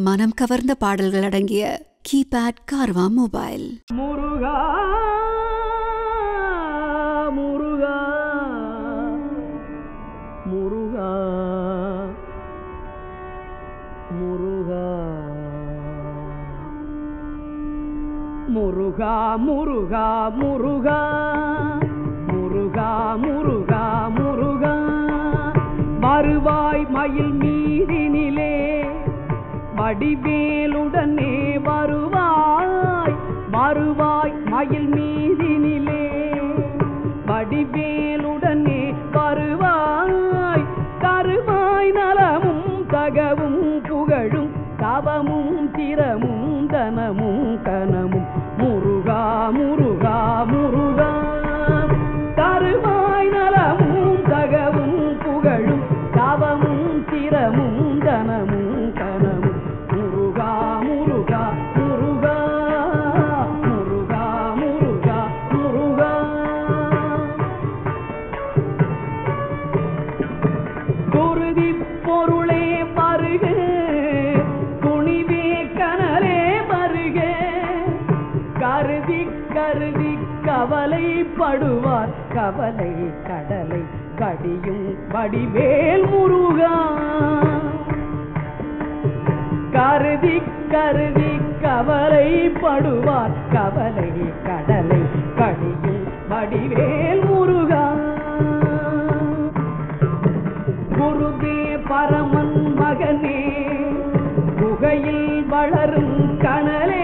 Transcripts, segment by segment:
மனம் கவர்ந்த பாடல்கள் அடங்கிய கீபேட் கார்வா மொபைல் முருகா முருகா முருகா முருகா முருகா முருகா முருகா முருகா முருகா முருகா வருவாய் மயில் மீதினிலே வடிவேலுடனே வருவாய் வருவாய் மயில் மீதினிலே வடிவேலுடனே வருவாய் தருவாய் நலமும் தகவும் புகழும் தவமும் திறமும் தனமும் கனமும் முருகா முருகா முருகா தருவாய் நலமும் தகவும் புகழும் தவமும் திறமும் தனமும் கனமும் முருகா முருகா முருகா முருகா முருகா முருகா குருதி பொருளே வருக துணிவே கனலே வருக கருதி கருதி கவலைப்படுவார் கவலை கடலை கடியும் வடிவேல் முருகா கருதி கருதி கவலைப்படுவார் கவலை கடலை கடியும் வடிவேல் முருகா குருவே பரமன் மகனே குகையில் வளரும் கனலே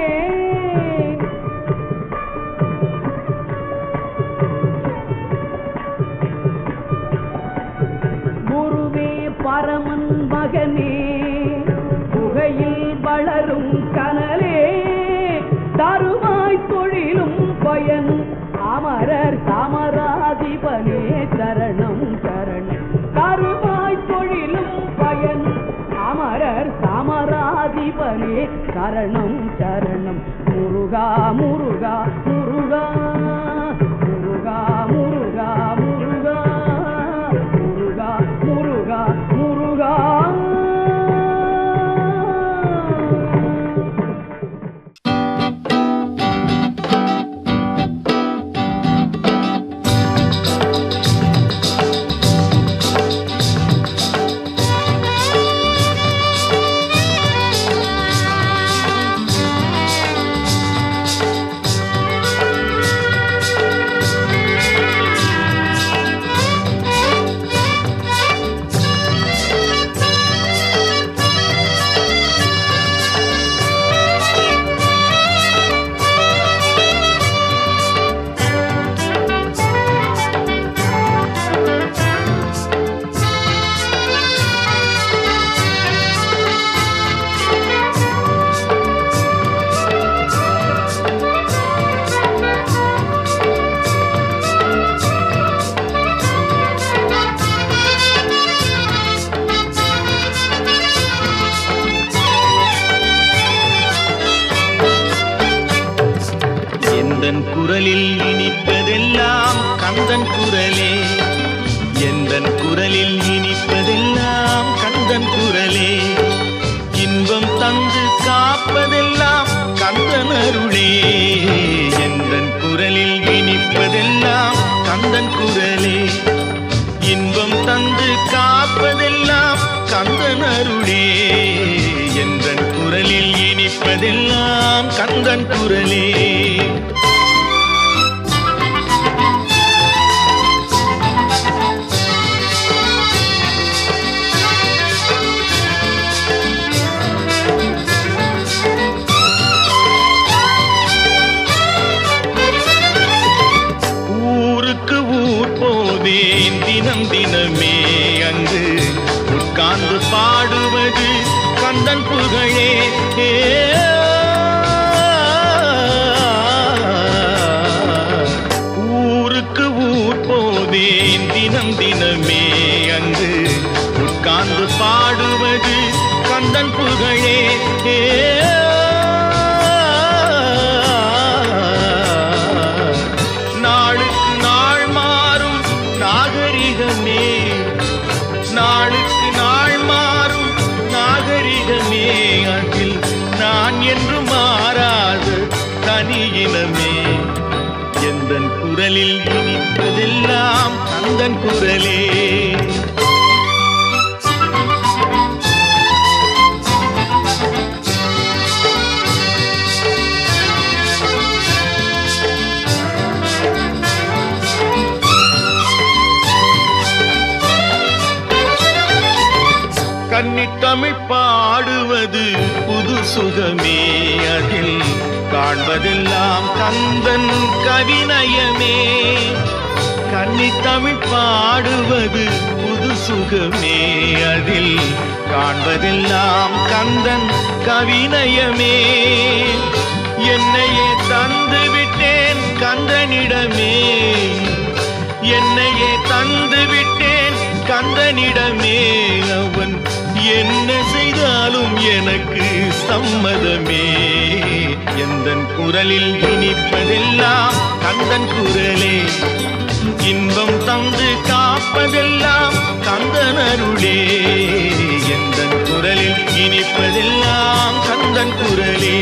குருவே பரமன் மகனே குகையில் வளரும் கனலே தருவாய் தொழிலும் பயன் அமரர் சமராதிபனே சரணம் சரணம் தருவாய் தொழிலும் பயன் அமரர் சமராதிபனே சரணம் சரணம் முருகா முருகா முருகா முருகா முருகா முருகா முருகா முருகா முருகா எந்தன் குரலில் இனிப்பதெல்லாம் கந்தன் குரலே எந்தன் குரலில் இனிப்பதெல்லாம் கந்தன் குரலே இன்பம் தந்து காப்பதெல்லாம் கந்தன் அருளே எந்தன் குரலில் இனிப்பதெல்லாம் கந்தன் குரலே இன்பம் தந்து காப்பதெல்லாம் கந்தன் அருளே எந்தன் குரலில் இனிப்பதெல்லாம் கந்தன் குரலே ஊருக்கு ஊர் போவேன் தினம் தினமே அங்கு உட்கார்ந்து பாடுவது கந்தன் புகழே ஏ. ஊருக்கு ஊர் போவேன் தினம் தினமே அங்கு உட்கார்ந்து பாடுவது கந்தன் புகழே ஏ. நாளுக்கு நாள் மாறும் நாகரிகமே நாளுக்கு நாள் மாறும் நாகரிகமே அதில் குரலில் இனிப்பதெல்லாம் கந்தன் குரலே கன்னித்தமிழ் பாடுவது புது சுகமே அதில் காண்பதெல்லாம் கந்தன் கவிநயமே கன்னித்தமிழ் பாடுவது புது சுகமே அதில் காண்பதெல்லாம் கந்தன் கவிநயமே என்னையே தந்து விட்டேன் கந்தனிடமே என்னையே தந்து விட்டேன் கந்தனிடமே அவன் என்ன செய்தாலும் எனக்கு சம்மதமே எந்தன் குரலில் இனிப்பதெல்லாம் கந்தன் குரலே இன்பம் தந்து காப்பதெல்லாம் கந்தன் அருளே எந்தன் குரலில் இனிப்பதெல்லாம் கந்தன் குரலே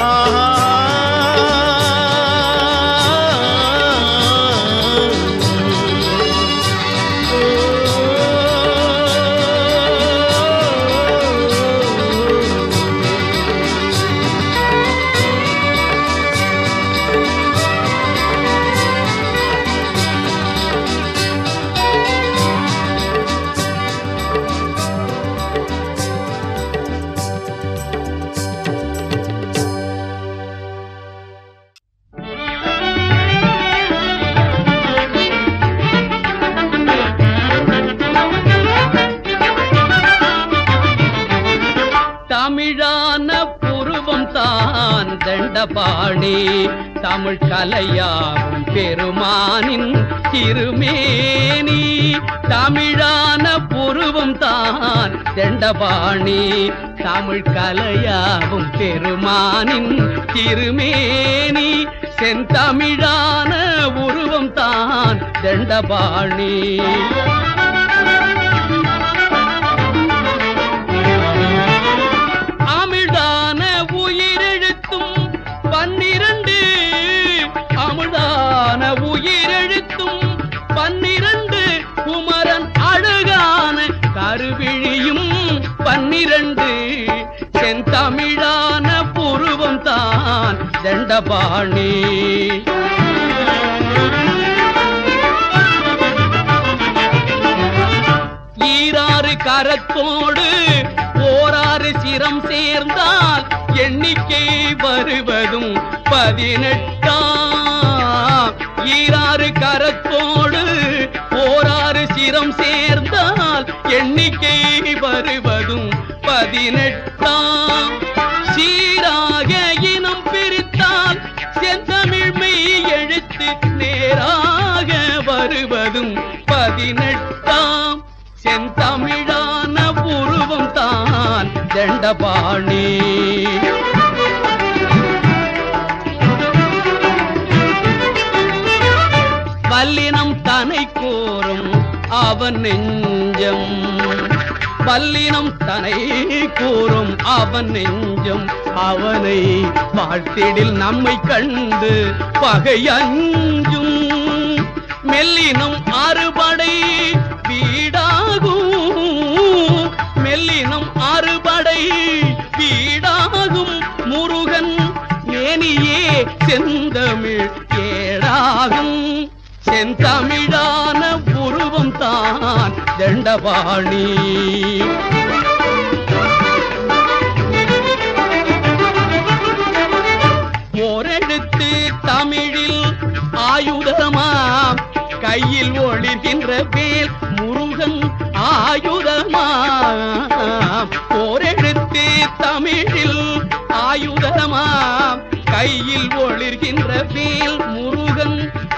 தமிழான புருவம் தான் தண்டபாணி தமிழ் கலையாகும் பெருமானின் திருமேனி தமிழான புருவம் தான் தண்டபாணி தமிழ் கலையாகும் பெருமானின் திருமேனி செந்தமிழான உருவம் தான் தண்டபாணி அமிழ்தான உயிரெழுத்தும் பன்னிரண்டு அமிழ்தான உயிரெழுத்தும் பன்னிரண்டு குமரன் அழகான கருவிழியும் பன்னிரண்டு செந்தமிழான புருவம் தான் தண்டபாணி ஈராறு கரத்தோடு ஓராறு சிரம் சேர்ந்தால் எண்ணிக்கை வருவதும் பதினெட்டாம் ஈராறு கரத்தோடு ஓராறு சிரம் சேர்ந்தால் எண்ணிக்கை வருவதும் பதினெட்டாம் சீராக இனம் பிரித்தால் செந்தமிழ் மெய் எழுத்து நேராக வருவதும் பதினெட்டாம் செந்தமிழான உருவம் தான் தண்டபாணி வல்லினம் தனை கோரும் அவன் நெஞ்சம் வல்லினம் தனை கூறும் அவன் நெஞ்சம் அவனை வாழ்த்திடில் நம்மை கண்டு பகை அஞ்சும் மெல்லினம் அறுபடை வீடாகும் மெல்லினம் அறுபடை வீடாகும் முருகன் மேனியே செந்தமிழ் ஏடாகும் செந்தமிழான உருவம் தான் தண்டபாணி ஓரெழுத்து தமிழில் ஆயுதமாம் கையில் ஒளிர்கின்ற வேல் முருகன் ஆயுதமாம் ஓரெழுத்து தமிழில் ஆயுதமாம் கையில் ஒளிர்கின்ற வேல் முருகன்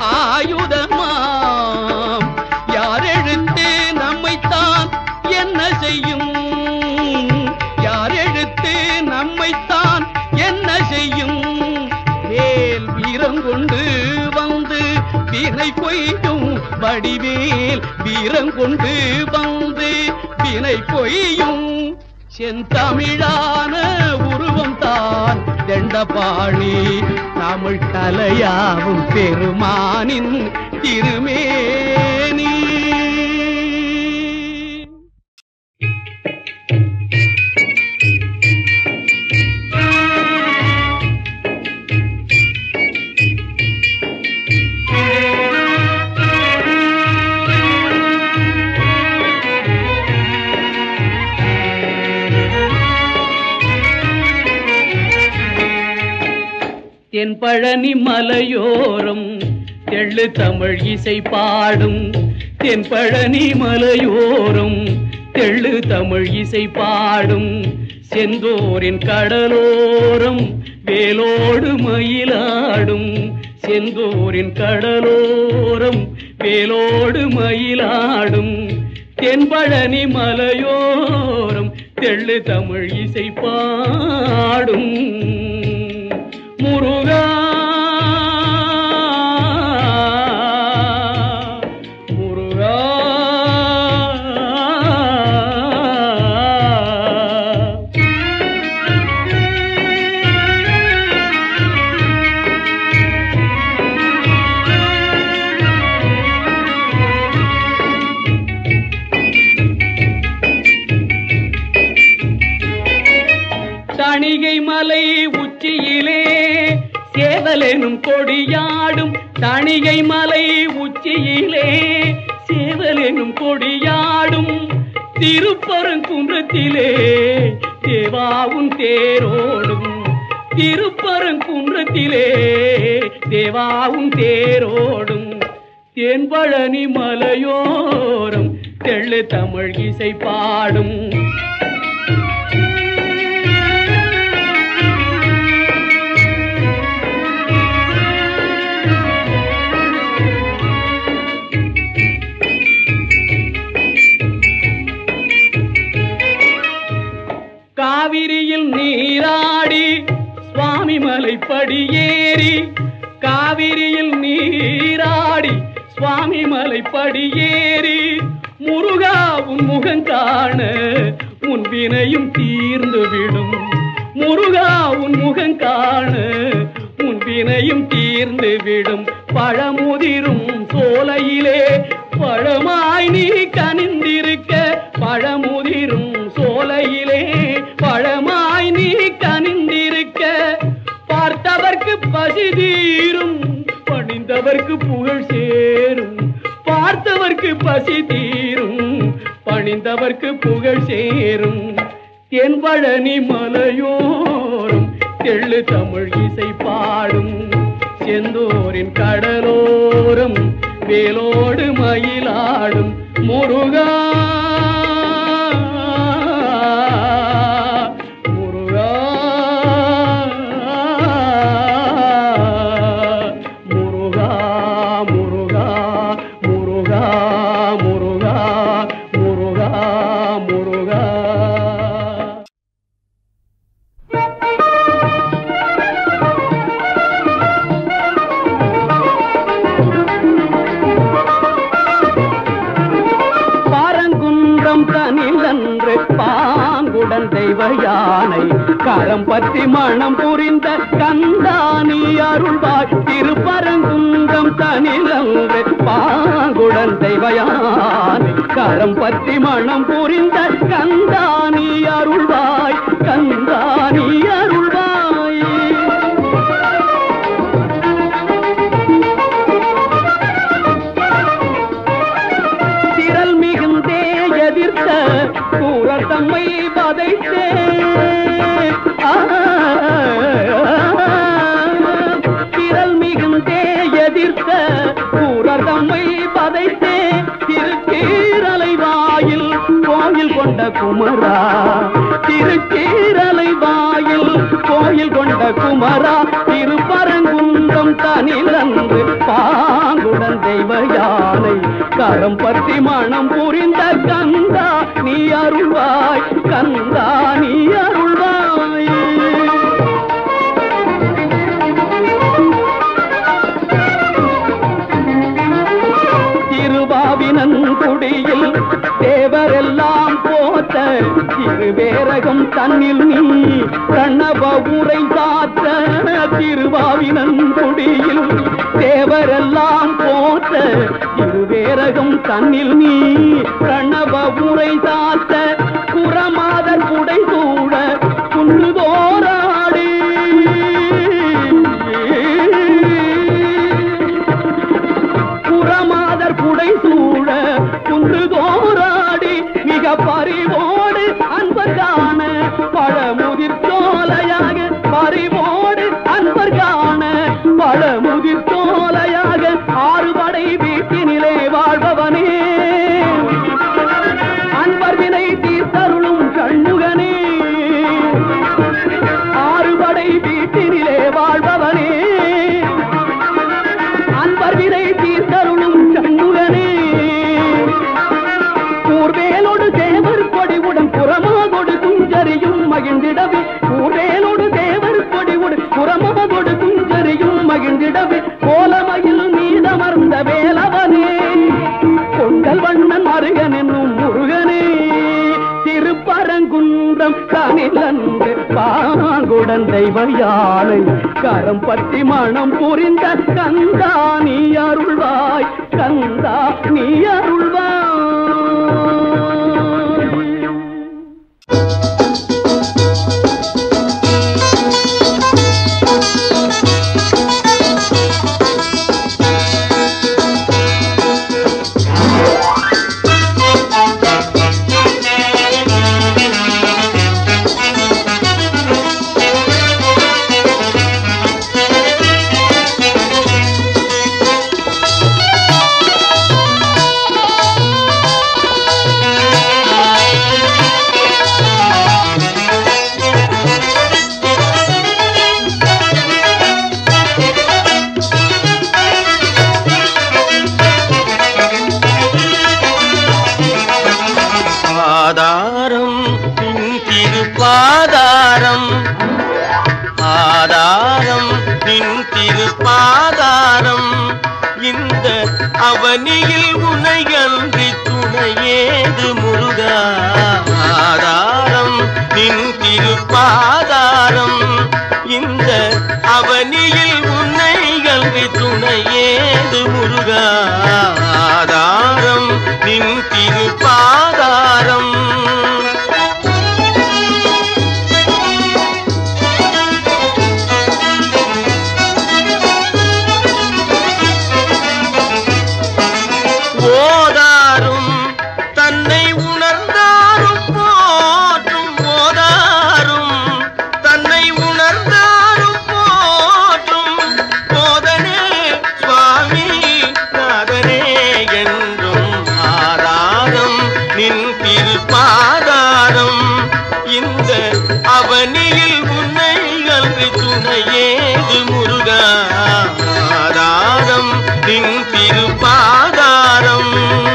ஆயுதமாம் யார் எழுத்து நம்மைத்தான் என்ன செய்யும் யார் எழுத்து நம்மைத்தான் என்ன செய்யும் வேல் வீரம் கொண்டு வந்து வினை கொய்யும் வடிவேல் வீரம் கொண்டு வந்து வினை கொய்யும் செந்தமிழான உருவம் தான் தண்டபாணி தமிழ் கலையாவும் பெருமானின் திருமேனி தென்பழனி மலையோரம் தெள்ளு தமிழ் இசை பாடும் தென்பழனி மலையோரம் தெள்ளு தமிழ் இசை பாடும் செந்தோரின் கடலோரம் வேலோடு மயிலாடும் செந்தோரின் கடலோரம் வேலோடு மயிலாடும் தென்பழனி மலையோரம் தெள்ளு தமிழ் இசை பாடும் முருகா முருகா தணிகை மலை உச்சியிலே சேவலெனும் கொடியாடும் தணிகை மலை உச்சியிலே சேவலெனும் கொடியாடும் திருப்பரங்குன்றத்திலே தேவாவும் தேரோடும் திருப்பரங்குன்றத்திலே தேவாவும் தேரோடும் தேன்பழனி மலையோரம் தெள்ளு தமிழ் இசை பாடும் காவிரியில் நீராடி சுவாமி மலை படியேறி காவிரியில் நீராடி சுவாமி மலை படியேறி முருகாவும் முகம் காண உன் வினையும் தீர்ந்து விடும் முருகா உன் முகம் காண உன் வினையும் தீர்ந்து விடும் பழமுதிரும் சோலையிலே பழமாய் நீ கனிந்திருக்க பழமுதிரும் சோலையிலே பழமாய் நீ கனிந்திருக்க பார்த்தவர்க்கு பசி தீரும் பணிந்தவர்க்கு புகழ் சேரும் பார்த்தவர்க்கு பசி தீரும் பணிந்தவர்க்கு புகழ் சேரும் தென்பழனி மலையோரும் தெள்ளு தமிழ் இசை பாடும் செந்தூரின் கடலோரம் வேலோடு மயிலாடும் முருகா முருகா முருகா முருகா முருகா முருகா முருகா முருகா பாரங்குன்றம் தனிலன்று பாங்குடன் தெய்வ யானை கரம் பற்றி மணம் புரிந்த கந்தானி அருள்வாய் திருப்பரங்குன்றம் தனிலன்று பாங்குடன் தெய்வ யானை கரம் பற்றி மணம் புரிந்த கந்தானி அருள்வாய் கந்தானி அருள்வாய் திரள் மிகுந்தே எதிர்த்த கூறல் தம்மை வதைத்தே திரள் மிகுந்தே எதிர்த்த கூறல் தம்மை வதைத்தே திருக்கீரலை வாயில் கோயில் கொண்ட குமரா திருக்கீரலை வாயில் கோயில் கொண்ட குமரா திருப்பரங்குன்றம் தனிலன்று பாங்குடன் தெய்வ யானை கரம் பற்றி மனம் புரிந்த கந்தா நீ அருள்வாய் கந்தா நீ அருள்வாய் திருவாவினன் குடியில் தேவரெல்லாம் போத்த இருவேரகம் தன்னில் நீ பிரணவ உரை சாத்த திருவாவினன் குடியில் தேவரெல்லாம் போற்ற இருவேரகம் தன்னில் நீ பிரணவ உரை சாத்த புறமாதர் புடை சூழ குன்றுதோராடி புறமாதர் புடை சூழ குன்று தோராடி மிக பறிவோடு அன்பர் காண பழமுதிர் சோலையாக பறிவோடு அன்பர் காண பழமுதிர் சோலையாக ஆறுபடை வீட்டினிலே வாழ்பவனே அன்பர் வினை தீர்த்தருளும் கண்ணுகனே ஆறுபடை வீட்டினிலே வாழ்பவனே அன்பர் வினை தீர்த்தருளும் சண்முகனே கூர்வேலோடு தேவர் கொடிவுடன் புறமாகொடு குஞ்சரியும் மகிழ்ந்திடவே கூர்வேலோடு தேவர் கொடிவுடன் புறமாகொடு குஞ்சரியும் மகிழ்ந்திடவே கோலமயில் மீதமர்ந்த வேலவனே கொண்டல் வண்ணன் மருகன் என்னும் முருகனே திருப்பரங்குன்றம் தனிலன்று பாங்குடன் தெய்வ யானை கரம் பற்றி மனம் புரிந்த கந்தா நீ அருள்வாய் கந்தா நீ அருள்வாய் ஆதாரம் நின் திருப்பாதாரம் ஆதாரம் நின் திருப்பாதாரம் இந்த அவனியில் உனையன்றி துணையேது முருகா ஆதாரம் நின் திருப்பாதாரம் இந்த அவனியில் உன்னையன்றி துணையேது முருகா ஆதாரம் நின் திருப்பாதாரம் ஓதாரும் தன்னை உணர்ந்தாரும் போற்றும் ஓதாரும் தன்னை உணர்ந்தாரும் போற்றும் போதனே சுவாமி நாதனே என்றும் ஆதாரம் நின் திருப்பாதாரம் இந்த அவனியில் உன்னை அன்று துணையேது முருகா ஆதாரம் நின் திருப்பாதாரம்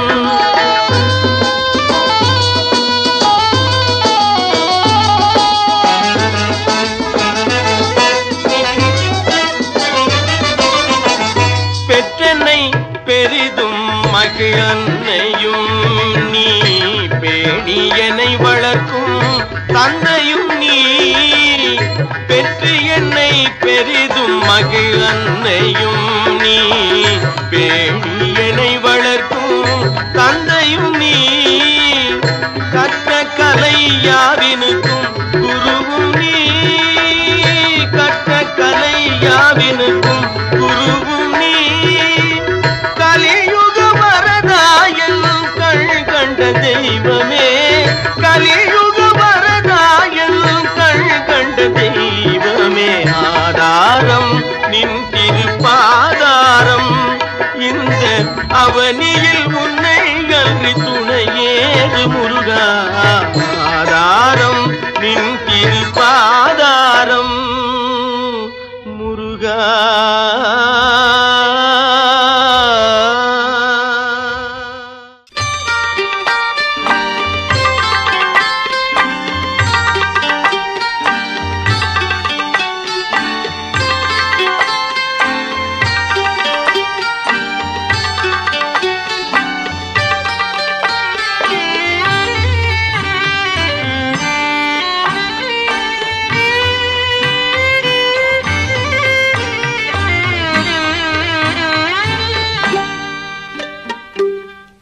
பெற்றனை பெரிதும் மகிழன்னையும் நீ பேணியனை வளர்க்கும் தந்தையும் நீ பெற்று என்னை பெரிதும் மகிழன்னையும் நீ பேணியனை வளர்க்கும் தந்தையும் நீ கற்ற கலை யாவினுக்கும் குருவும் நீ கற்ற கலை யாவினுக்கும் குருவும் நீ கலியுக வரதாயல் கண் கண்ட தெய்வமே கலியுக வரதாயல் கண் கண்ட தெய்வமே ஆதாரம் நின் திருப்பா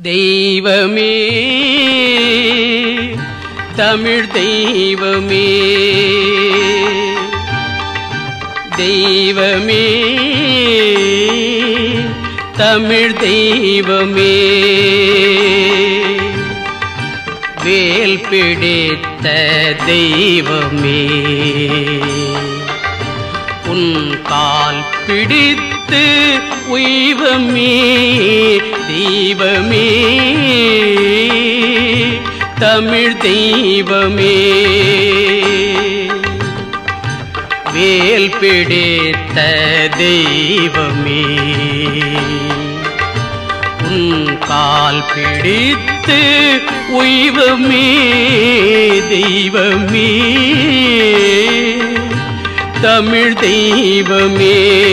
தெய்வமே தமிழ் தெய்வமே தெய்வமே தமிழ் தெய்வமே வேல் பிடித்த தெய்வமே உன் கால் பிடித்து உய்வமே தெய்வமே தமிழ் தெய்வமே வேல் பிடித்த தெய்வமே உன் கால் பிடித்து உய்வமே தெய்வமே தமிழ் தெய்வமே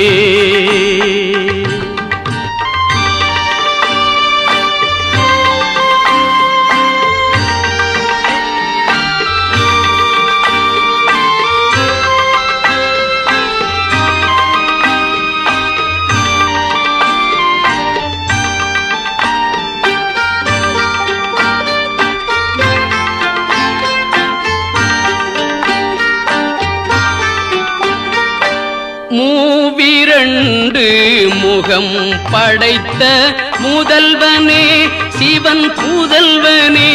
மூவிரண்டு முகம் படைத்த முதல்வனே சிவன் புதல்வனே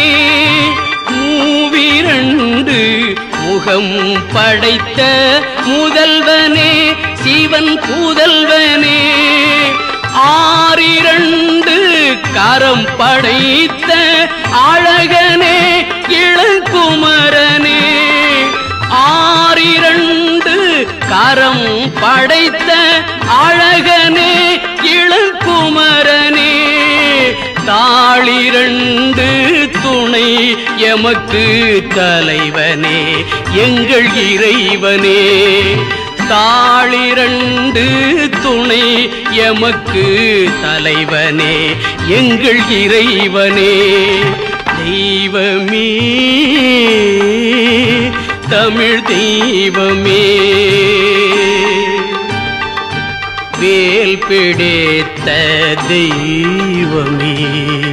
மூவிரண்டு முகம் படைத்த முதல்வனே சிவன் புதல்வனே ஆறிரண்டு கரம் படைத்த அழகனே இளங்குமரனே ஆறிரண்டு கரம் படைத்த அழகனே இளங்குமரனே தாளிரண்டு துணை எமக்கு தலைவனே எங்கள் இறைவனே தாளிரண்டு துணை எமக்கு தலைவனே எங்கள் இறைவனே தெய்வமே தமிழ் தெய்வமே வேல் பிடித்த தெய்வமே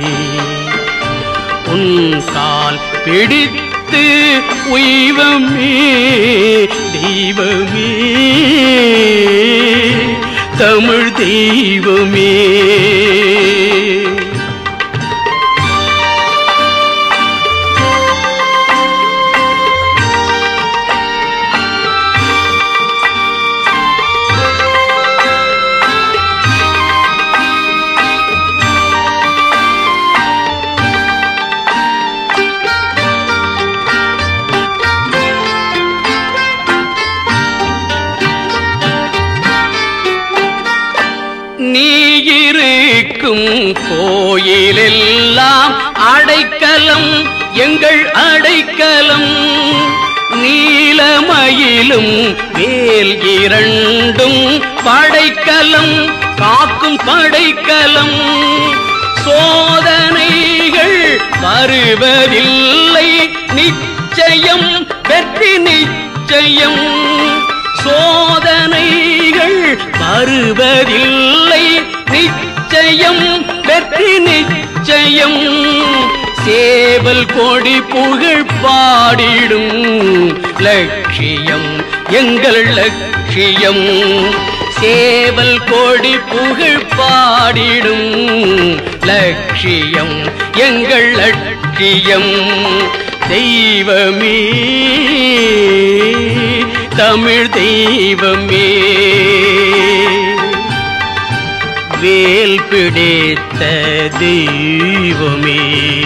உன் கால் பிடித்து உய்வமே தெய்வமே தமிழ் தெய்வமே நீ இருக்கும் கோயிலெல்லாம் அடைக்கலம் எங்கள் அடைக்கலம் நீலமயிலும் வேல் இரண்டும் படைக்கலம் காக்கும் படைக்கலம் சோதனைகள் வருவதில்லை நிச்சயம் வெற்றி நிச்சயம் சோதனைகள் வருவதில்லை நிச்சயம் வெற்றி நிச்சயம் சேவல் கொடி புகழ் பாடிடும் லட்சியம் எங்கள் லட்சியம் சேவல் கொடி புகழ் பாடிடும் லட்சியம் எங்கள் லட்சியம் தெய்வமே தமிழ் தெய்வமே வேல் பிடித்த தெய்வமே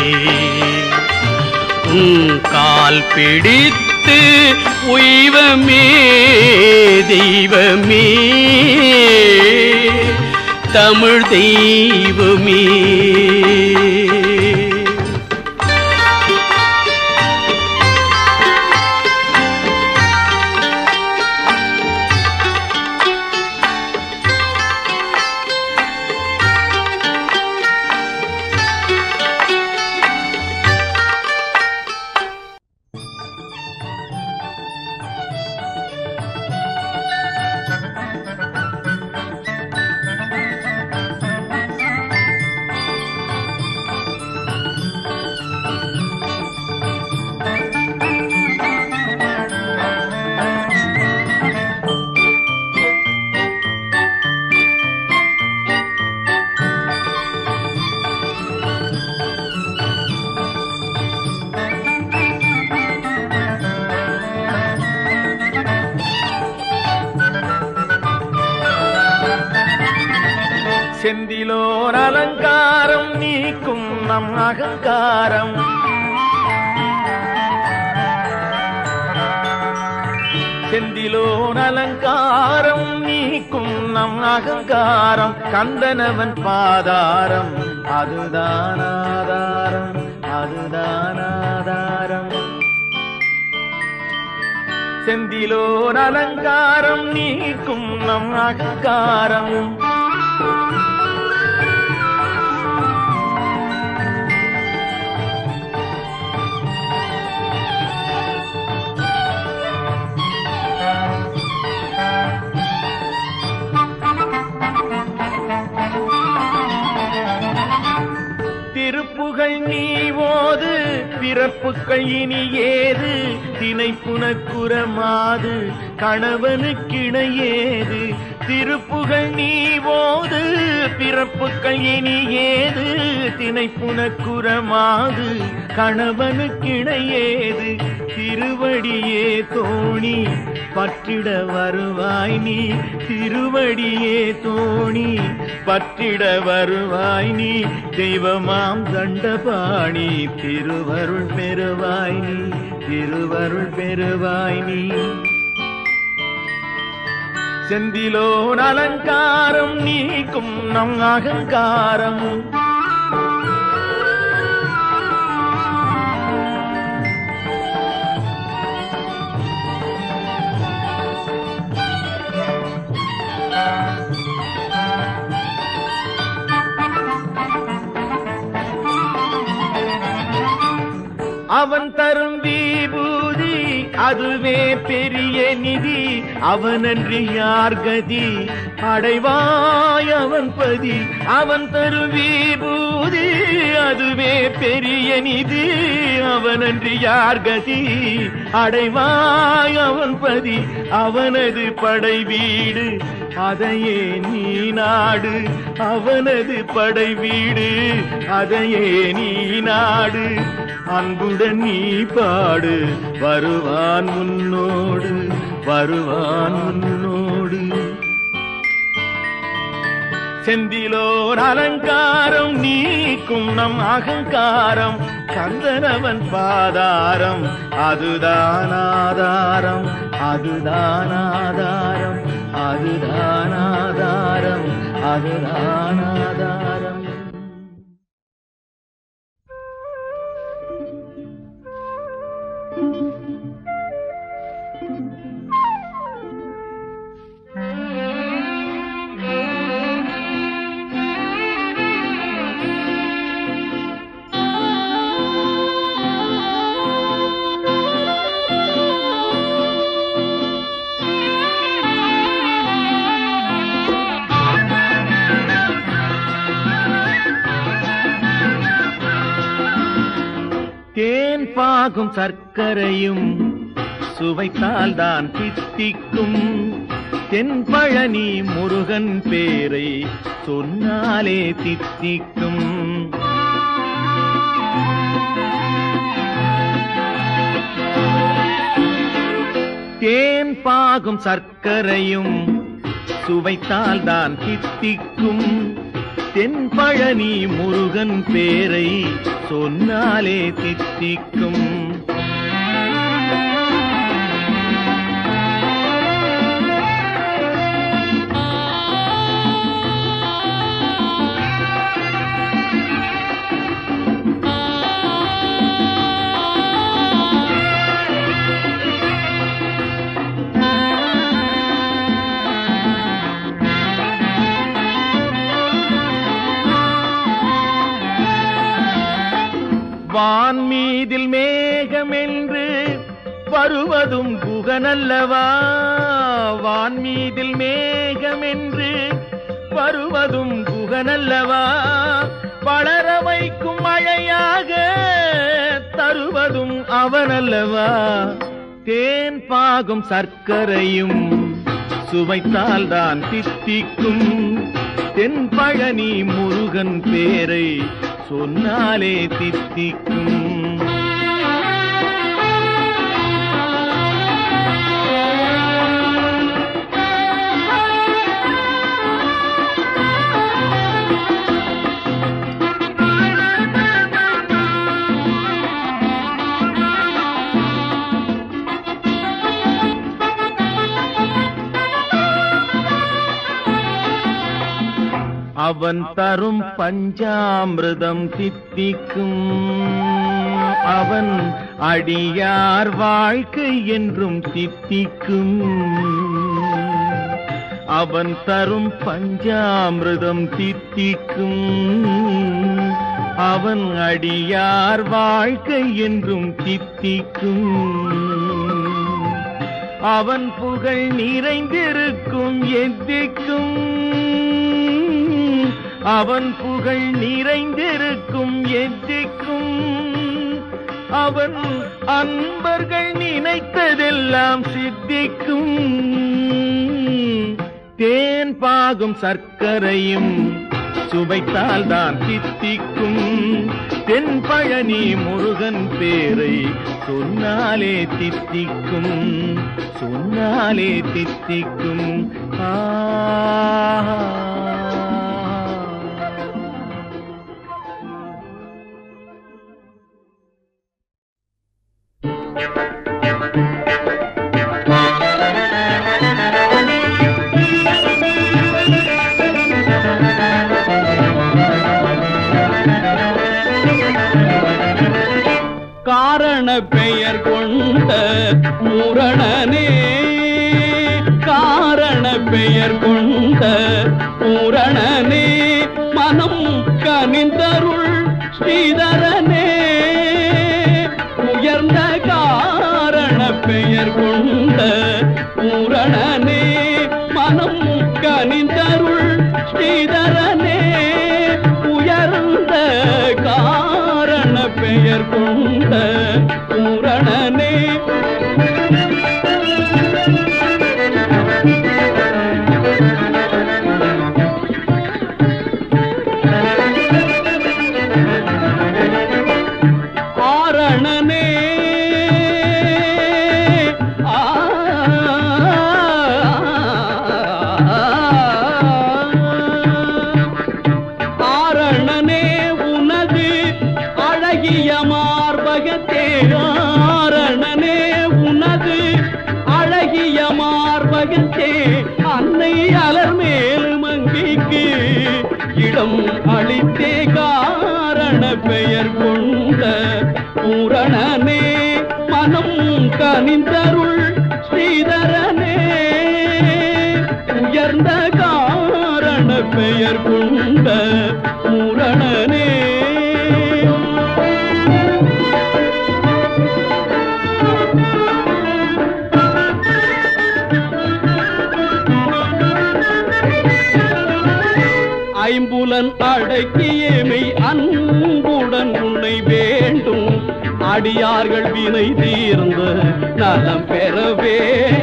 உன் கால் பிடித்து உய்வமே தெய்வமே தமிழ் தெய்வமே செந்திலோர் அலங்காரம் நீக்கும் நம் அகங்காரம் செந்திலோர் அலங்காரம் நீக்கும் நம் அகங்காரம் கந்தனவன் பாதாரம் அதுதான் ஆதாரம் அதுதான் ஆதாரம் செந்திலோர் அலங்காரம் நீக்கும் நம் அகங்காரம் திருப்புகழ் நீ ஓது பிறப்புகள் இனி ஏது திணைப்புனக்குறமாது கணவனுக்கிணையேது திருப்புகழ் நீ ஓது பிறப்புகள் இனி ஏது திணைப்புனக்குறமாது கணவனுக்கிணையேது திருவடியே தோணி பற்றிட வருவாய் நீ திருவடியே தோணி பற்றிட வருவாய் நீ தெய்வமாம் தண்டபாணி திருவருள் பெறுவாய் நீ திருவருள் பெறுவாய் நீ செந்திலோன் அலங்காரம் நீக்கும் நம் அகங்காரம் அவன் தரும் விபூதி அதுவே பெரிய நிதி அவனன்றி யார் கதி அடைவாய் அவன் பதி அவன் தரும் விபூதி அதுவே பெரிய நிதி அவனன்றி யார் கதி அடைவாய் அவன் பதி அவனது படை வீடு அதையே நீ நாடு அவனது படை வீடு அதையே நீ நாடு அன்புடன் நீ பாடு வருவான் முன்னோடு வருவான் முன்னோடு செந்திலோர் அலங்காரம் நீக்கும் நம் அகங்காரம் கந்தனவன் பாதாரம் அதுதான் ஆதாரம் அதுதான் ஆதாரம் அதுதான் ஆதாரம் அதுதான் ஆதாரம் தேன் பாகும் சர்க்கரையும் சுவைத்தால் தான் தித்திக்கும் தென்பழனி முருகன் பேரை சொன்னாலே தித்திக்கும் தேன் பாகும் சர்க்கரையும் சுவைத்தால் தான் தித்திக்கும் தென்பழனி முருகன் பேரை சொன்னாலே தித்திக்கும் வான் மீதில் மேகமென்று வருவதும் குகனல்லவா வான் மீதில் மேகமென்று வருவதும் குகனல்லவா வளர வைக்கும் மழையாக தருவதும் அவனல்லவா தேன் பாகும் சர்க்கரையும் சுவைத்தால் தான் தித்திக்கும் தென்பழனி முருகன் பேரை சொன்னாலே தித்திக்கும் அவன் தரும் பஞ்சாமிர்தம் தித்திக்கும் அவன் அடியார் வாழ்க்கை என்றும் தித்திக்கும் அவன் தரும் பஞ்சாமிர்தம் தித்திக்கும் அவன் அடியார் வாழ்க்கை என்றும் தித்திக்கும் அவன் புகழ் நிறைந்திருக்கும் எத்திக்கும் அவன் புகழ் நிறைந்திருக்கும் எத்திக்கும் அவன் அன்பர்கள் நினைத்ததெல்லாம் சித்திக்கும் தேன் பாகும் சர்க்கரையும் சுவைத்தால் தான் தித்திக்கும் தென்பழனி முருகன் பேரை சொன்னாலே தித்திக்கும் சொன்னாலே தித்திக்கும் ஆ காரண பெயர் கொண்ட பூரணனே காரண பெயர் கொண்ட பூரணனே மனம் கனிந்தருள் ஸ்ரீதரனே உயர்ந்த காரண பெயர் கொண்ட பூரணனே மனம் கனிந்தருள் ஸ்ரீதரனே உயர்ந்த காரண பெயர் கொண்ட பூரணனே ஆரணனே ஆ ஆரணனே உனது அழகிய மார்பகத்தே ஆரணனே உனது அழகிய மார்பகத்தே அன்னை அலர் மேல் மங்கிக்கு இடம் அளித்தே காரண பெயர் கொண்ட பூரணனே மனம் கனிந்தருள் ஸ்ரீதரனே உயர்ந்த காரண பெயர் கொண்ட பூரணனே ஐம்புலன் அடக்கியமை அன்புடன் உன்னை வேண்டும் அடியார்கள் வினை தீர்ந்த நலம் பெறவே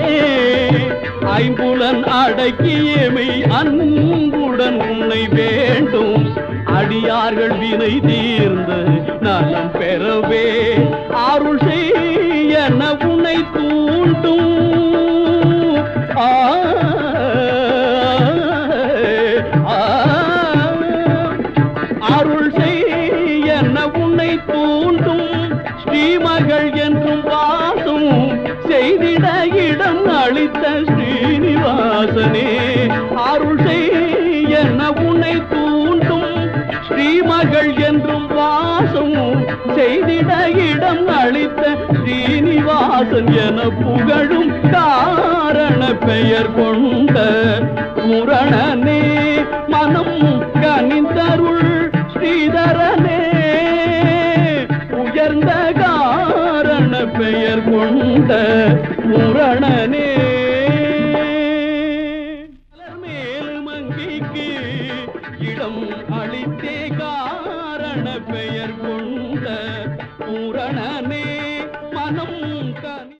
ஐம்புலன் அடக்கியமை அன்புடன் உன்னை வேண்டும் அடியார்கள் வினை தீர்ந்த நலம் பெறவே அருள் செய்யன உன்னை தூண்டும் ஆ ஆ, அருள் செய்யன உன்னை தூண்டும் ஸ்ரீமகள் என்றும் வாசும் செய்திட இடம் அளித்த ஸ்ரீனிவாசனே அருள் செய்யன உன்னை தூண்டும் ஸ்ரீமகள் என்றும் வாசம் செய்திட இடம் அளித்த ஸ்ரீனிவாசன் என புகழும் காரண பெயர் கொண்ட முரணனே மனம் கனிந்தருள் ஸ்ரீதரனே உயர்ந்த காரண பெயர் கொண்ட முரணனே மலர் மேல் மங்கிக்கு இடம் அளித்தே காரண பெயர் கொண்ட பூரணனே மனம் கன